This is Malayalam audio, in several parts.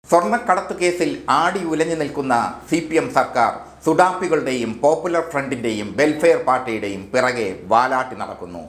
സ്വർണ്ണക്കടത്ത് കേസിൽ ആടി ഉലഞ്ഞു നിൽക്കുന്ന സി പി എം സർക്കാർ സുഡാപ്പികളുടെയും പോപ്പുലർ ഫ്രണ്ടിൻ്റെയും വെൽഫെയർ പാർട്ടിയുടെയും പിറകെ വാലാട്ടി നടക്കുന്നു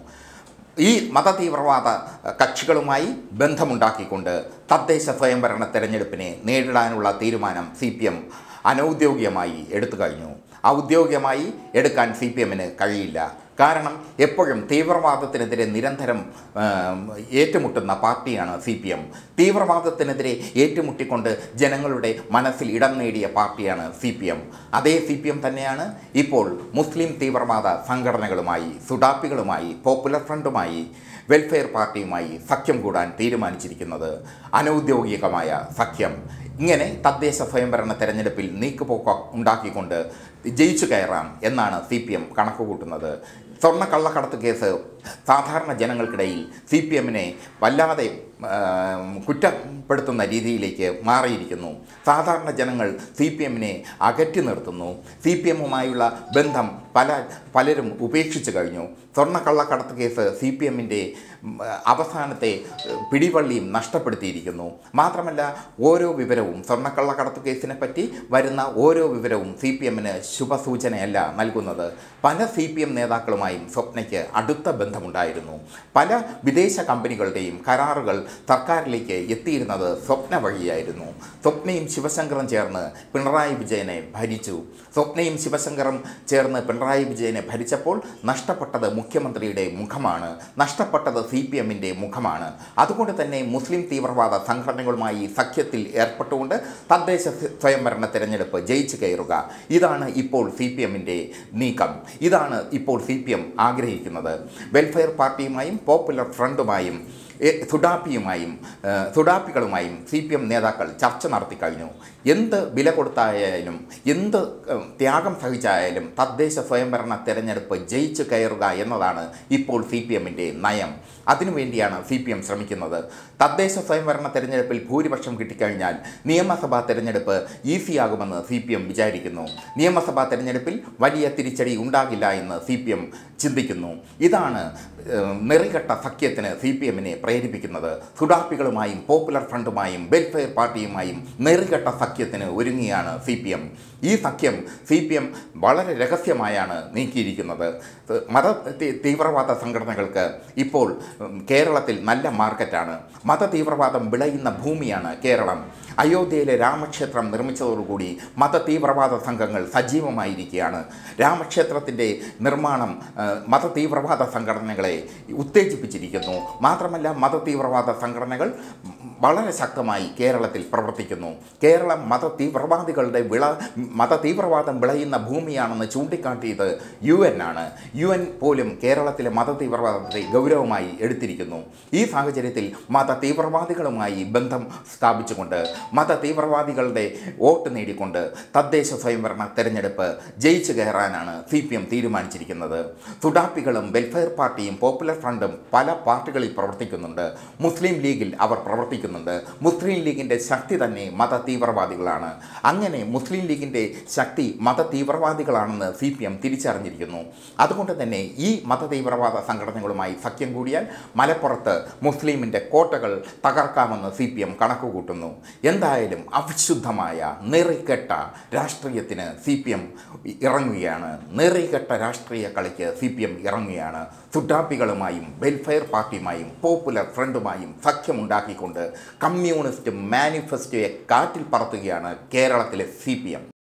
ഈ മതതീവ്രവാദ കക്ഷികളുമായി ബന്ധമുണ്ടാക്കിക്കൊണ്ട് തദ്ദേശ സ്വയംഭരണ തെരഞ്ഞെടുപ്പിനെ നേരിടാനുള്ള തീരുമാനം സി പി എം അനൗദ്യോഗികമായി എടുത്തു കഴിഞ്ഞു ഔദ്യോഗികമായി എടുക്കാൻ സി പി എമ്മിന് കഴിയില്ല കാരണം എപ്പോഴും തീവ്രവാദത്തിനെതിരെ നിരന്തരം ആം, ഏറ്റുമുട്ടുന്ന പാർട്ടിയാണ് സി പി എം തീവ്രവാദത്തിനെതിരെ ഏറ്റുമുട്ടിക്കൊണ്ട് ജനങ്ങളുടെ മനസ്സിൽ ഇടം നേടിയ പാർട്ടിയാണ് സി പി എം അതേ സി പി എം തന്നെയാണ് ഇപ്പോൾ മുസ്ലിം തീവ്രവാദ സംഘടനകളുമായി സുഡാപ്പികളുമായി പോപ്പുലർ ഫ്രണ്ടുമായി വെൽഫെയർ പാർട്ടിയുമായി സഖ്യം കൂടാൻ തീരുമാനിച്ചിരിക്കുന്നത് അനൗദ്യോഗികമായ സഖ്യം ഇങ്ങനെ തദ്ദേശ സ്വയംഭരണ തെരഞ്ഞെടുപ്പിൽ നീക്കുപോക്ക ഉണ്ടാക്കിക്കൊണ്ട് ജയിച്ചു കയറാം എന്നാണ് സി പി എം കണക്കുകൂട്ടുന്നത് സ്വർണ്ണക്കള്ളക്കടത്ത് കേസ് സാധാരണ ജനങ്ങൾക്കിടയിൽ സി പി എമ്മിനെ വല്ലാതെ ആം, കുറ്റപ്പെടുത്തുന്ന രീതിയിലേക്ക് മാറിയിരിക്കുന്നു സാധാരണ ജനങ്ങൾ സി പി എമ്മിനെ അകറ്റി നിർത്തുന്നു സി പി എമ്മുമായുള്ള ബന്ധം പല പലരും ഉപേക്ഷിച്ചു കഴിഞ്ഞു സ്വർണ്ണക്കള്ളക്കടത്ത് കേസ് സി പി എമ്മിൻ്റെ അവസാനത്തെ ഏഹ്, പിടിവള്ളിയും നഷ്ടപ്പെടുത്തിയിരിക്കുന്നു മാത്രമല്ല ഓരോ വിവരവും സ്വർണ്ണക്കള്ളക്കടത്ത് കേസിനെ പറ്റി വരുന്ന ഓരോ വിവരവും സി പി എമ്മിന് ശുഭസൂചനയല്ല നൽകുന്നത് പല സി പി എം നേതാക്കളുമായും സ്വപ്നയ്ക്ക് അടുത്ത ബന്ധമുണ്ടായിരുന്നു പല വിദേശ കമ്പനികളുടെയും കരാറുകൾ സർക്കാരിലേക്ക് എത്തിയിരുന്നത് സ്വപ്ന വഴിയായിരുന്നു സ്വപ്നയും ശിവശങ്കറും ചേർന്ന് പിണറായി വിജയനെ ഭരിച്ചു സ്വപ്നയും ശിവശങ്കറും ചേർന്ന് പിണറായി വിജയനെ ഭരിച്ചപ്പോൾ നഷ്ടപ്പെട്ടത് മുഖ്യമന്ത്രിയുടെ മുഖമാണ് നഷ്ടപ്പെട്ടത് സി പി എമ്മിൻ്റെ മുഖമാണ് അതുകൊണ്ട് തന്നെ മുസ്ലിം തീവ്രവാദ സംഘടനകളുമായി സഖ്യത്തിൽ ഏർപ്പെട്ടുകൊണ്ട് തദ്ദേശ സ്വയംഭരണ തെരഞ്ഞെടുപ്പ് ജയിച്ചു കയറുക ഇതാണ് ഇപ്പോൾ സി പി എമ്മിൻ്റെ നീക്കം ഇതാണ് ഇപ്പോൾ സി പി എം ആഗ്രഹിക്കുന്നത് വെൽഫെയർ പാർട്ടിയുമായും പോപ്പുലർ ഫ്രണ്ടുമായും എ- സുഡാപ്പിയുമായും ഏ, സുഡാപ്പികളുമായും സി പി എം നേതാക്കൾ ചർച്ച നടത്തി കഴിഞ്ഞു എന്ത് വില കൊടുത്തായാലും എന്ത് ഏ, ത്യാഗം സഹിച്ചായാലും തദ്ദേശ സ്വയംഭരണ തെരഞ്ഞെടുപ്പ് ജയിച്ചു കയറുക എന്നതാണ് ഇപ്പോൾ സി പി എമ്മിൻ്റെ നയം അതിനുവേണ്ടിയാണ് സി പി എം ശ്രമിക്കുന്നത് തദ്ദേശ സ്വയംഭരണ തെരഞ്ഞെടുപ്പിൽ ഭൂരിപക്ഷം കിട്ടിക്കഴിഞ്ഞാൽ നിയമസഭാ തെരഞ്ഞെടുപ്പ് ഈസിയാകുമെന്ന് സി പി എം വിചാരിക്കുന്നു നിയമസഭാ തെരഞ്ഞെടുപ്പിൽ വലിയ തിരിച്ചടി ഉണ്ടാകില്ല എന്ന് സി പി എം ചിന്തിക്കുന്നു ഇതാണ് ഏഹ്, നെറികെട്ട സഖ്യത്തിന് സി പി എമ്മിനെ പ്രേരിപ്പിക്കുന്നത് സുഡാപ്പികളുമായും പോപ്പുലർ ഫ്രണ്ടുമായും വെൽഫെയർ പാർട്ടിയുമായും നെറികെട്ട സഖ്യത്തിന് ഒരുങ്ങിയാണ് സി പി എം ഈ സഖ്യം സി പി എം വളരെ രഹസ്യമായാണ് നീക്കിയിരിക്കുന്നത് ഏഹ്, മത തീ- തീവ്രവാദ സംഘടനകൾക്ക് ഇപ്പോൾ ഉം, കേരളത്തിൽ നല്ല മാർക്കറ്റാണ് മത തീവ്രവാദം വിളയുന്ന ഭൂമിയാണ് കേരളം അയോധ്യയിലെ രാമക്ഷേത്രം നിർമ്മിച്ചതോടുകൂടി മത തീവ്രവാദ സംഘങ്ങൾ സജീവമായിരിക്കുകയാണ് രാമക്ഷേത്രത്തിൻ്റെ നിർമ്മാണം ആ, മത തീവ്രവാദ സംഘടനകളെ ഉത്തേജിപ്പിച്ചിരിക്കുന്നു മാത്രമല്ല മത തീവ്രവാദ സംഘടനകൾ വളരെ ശക്തമായി കേരളത്തിൽ പ്രവർത്തിക്കുന്നു കേരളം മത തീവ്രവാദികളുടെ വിള മത തീവ്രവാദം വിളയുന്ന ഭൂമിയാണെന്ന് ചൂണ്ടിക്കാട്ടിയത് യു എൻ ആണ് യു എൻ പോലും കേരളത്തിലെ മത തീവ്രവാദത്തെ ഗൗരവമായി എടുത്തിരിക്കുന്നു ഈ സാഹചര്യത്തിൽ മത തീവ്രവാദികളുമായി ബന്ധം സ്ഥാപിച്ചുകൊണ്ട് മത തീവ്രവാദികളുടെ വോട്ട് നേടിക്കൊണ്ട് തദ്ദേശ സ്വയംഭരണ തെരഞ്ഞെടുപ്പ് ജയിച്ചു കയറാനാണ് സി പി എം തീരുമാനിച്ചിരിക്കുന്നത് സുഡാപ്പികളും വെൽഫെയർ പാർട്ടിയും പോപ്പുലർ ഫ്രണ്ടും പല പാർട്ടികളിൽ പ്രവർത്തിക്കുന്നുണ്ട് മുസ്ലിം ലീഗിൽ അവർ പ്രവർത്തിക്കുന്നുണ്ട് മുസ്ലിം ലീഗിൻ്റെ ശക്തി തന്നെ മത തീവ്രവാദികളാണ് അങ്ങനെ മുസ്ലിം ലീഗിൻ്റെ ശക്തി മത തീവ്രവാദികളാണെന്ന് സി പി എം തിരിച്ചറിഞ്ഞിരിക്കുന്നു അതുകൊണ്ട് തന്നെ ഈ മത തീവ്രവാദ സംഘടനകളുമായി സഖ്യം കൂടിയാൽ മലപ്പുറത്ത് മുസ്ലിമിൻ്റെ കോട്ടകൾ തകർക്കാമെന്ന് സി പി എം കണക്കുകൂട്ടുന്നു എന്തായാലും അവിശുദ്ധമായ നെറികെട്ട രാഷ്ട്രീയത്തിന് സി പി എം ഇറങ്ങുകയാണ് നെറികെട്ട രാഷ്ട്രീയ കളിക്ക് സി പി എം ഇറങ്ങുകയാണ് സുഡാപ്പികളുമായും വെൽഫെയർ പാർട്ടിയുമായും പോപ്പുലർ ഫ്രണ്ടുമായും സഖ്യമുണ്ടാക്കിക്കൊണ്ട് കമ്മ്യൂണിസ്റ്റ് മാനിഫെസ്റ്റോയെ കാറ്റിൽ പറത്തുകയാണ് കേരളത്തിലെ സി പി എം